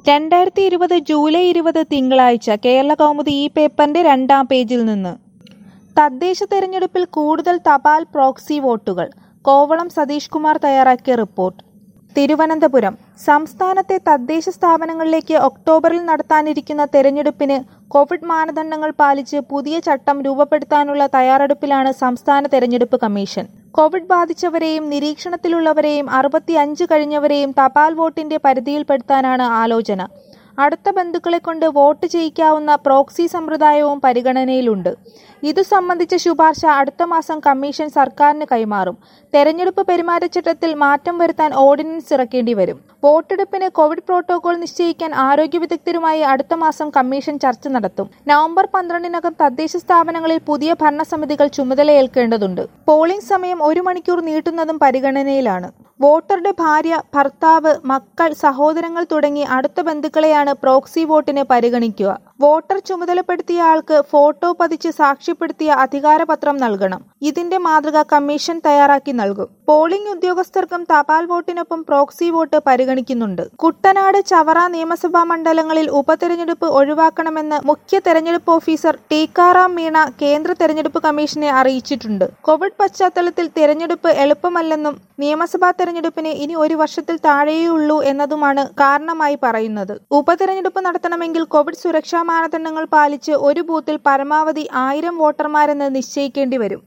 രണ്ടായിരത്തി ഇരുപത് ജൂലൈ ഇരുപത് തിങ്കളാഴ്ച കേരള കൗമുദി ഈ പേപ്പറിന്റെ രണ്ടാം പേജിൽ നിന്ന് തദ്ദേശ തെരഞ്ഞെടുപ്പിൽ കൂടുതൽ തപാൽ പ്രോക്സി വോട്ടുകൾ കോവളം സതീഷ് കുമാർ തയ്യാറാക്കിയ റിപ്പോർട്ട് തിരുവനന്തപുരം സംസ്ഥാനത്തെ തദ്ദേശ സ്ഥാപനങ്ങളിലേക്ക് ഒക്ടോബറിൽ നടത്താനിരിക്കുന്ന തെരഞ്ഞെടുപ്പിന് കോവിഡ് മാനദണ്ഡങ്ങൾ പാലിച്ച് പുതിയ ചട്ടം രൂപപ്പെടുത്താനുള്ള തയ്യാറെടുപ്പിലാണ് സംസ്ഥാന തെരഞ്ഞെടുപ്പ് കമ്മീഷൻ കോവിഡ് ബാധിച്ചവരെയും നിരീക്ഷണത്തിലുള്ളവരെയും അറുപത്തിയഞ്ച് കഴിഞ്ഞവരെയും തപാൽ വോട്ടിന്റെ പരിധിയിൽപ്പെടുത്താനാണ് ആലോചന അടുത്ത ബന്ധുക്കളെ കൊണ്ട് വോട്ട് ചെയ്യിക്കാവുന്ന പ്രോക്സി സമ്പ്രദായവും പരിഗണനയിലുണ്ട് ഇതു സംബന്ധിച്ച ശുപാർശ അടുത്ത മാസം കമ്മീഷൻ സർക്കാരിന് കൈമാറും തെരഞ്ഞെടുപ്പ് പെരുമാറ്റച്ചട്ടത്തിൽ മാറ്റം വരുത്താൻ ഓർഡിനൻസ് ഇറക്കേണ്ടി വരും വോട്ടെടുപ്പിന് കോവിഡ് പ്രോട്ടോകോൾ നിശ്ചയിക്കാൻ ആരോഗ്യ വിദഗ്ധരുമായി അടുത്ത മാസം കമ്മീഷൻ ചർച്ച നടത്തും നവംബർ പന്ത്രണ്ടിനകം തദ്ദേശ സ്ഥാപനങ്ങളിൽ പുതിയ ഭരണസമിതികൾ ചുമതലയേൽക്കേണ്ടതുണ്ട് പോളിംഗ് സമയം ഒരു മണിക്കൂർ നീട്ടുന്നതും പരിഗണനയിലാണ് വോട്ടറുടെ ഭാര്യ ഭർത്താവ് മക്കൾ സഹോദരങ്ങൾ തുടങ്ങി അടുത്ത ബന്ധുക്കളെയാണ് പ്രോക്സി വോട്ടിന് പരിഗണിക്കുക വോട്ടർ ചുമതലപ്പെടുത്തിയ ആൾക്ക് ഫോട്ടോ പതിച്ച് സാക്ഷ്യപ്പെടുത്തിയ അധികാരപത്രം നൽകണം ഇതിന്റെ മാതൃക കമ്മീഷൻ തയ്യാറാക്കി നൽകും പോളിംഗ് ഉദ്യോഗസ്ഥർക്കും തപാൽ വോട്ടിനൊപ്പം പ്രോക്സി വോട്ട് പരിഗണിക്കുന്നുണ്ട് കുട്ടനാട് ചവറ നിയമസഭാ മണ്ഡലങ്ങളിൽ ഉപതെരഞ്ഞെടുപ്പ് ഒഴിവാക്കണമെന്ന് മുഖ്യ തെരഞ്ഞെടുപ്പ് ഓഫീസർ ടീക്കാറാം മീണ കേന്ദ്ര തെരഞ്ഞെടുപ്പ് കമ്മീഷനെ അറിയിച്ചിട്ടുണ്ട് കോവിഡ് പശ്ചാത്തലത്തിൽ തെരഞ്ഞെടുപ്പ് എളുപ്പമല്ലെന്നും നിയമസഭാ തെരഞ്ഞെടുപ്പിന് ഇനി ഒരു വർഷത്തിൽ താഴെയുള്ളൂ എന്നതുമാണ് കാരണമായി പറയുന്നത് ഉപതെരഞ്ഞെടുപ്പ് നടത്തണമെങ്കിൽ കോവിഡ് സുരക്ഷാ മാനദണ്ഡങ്ങൾ പാലിച്ച് ഒരു ബൂത്തിൽ പരമാവധി ആയിരം വോട്ടർമാരെന്ന് നിശ്ചയിക്കേണ്ടി വരും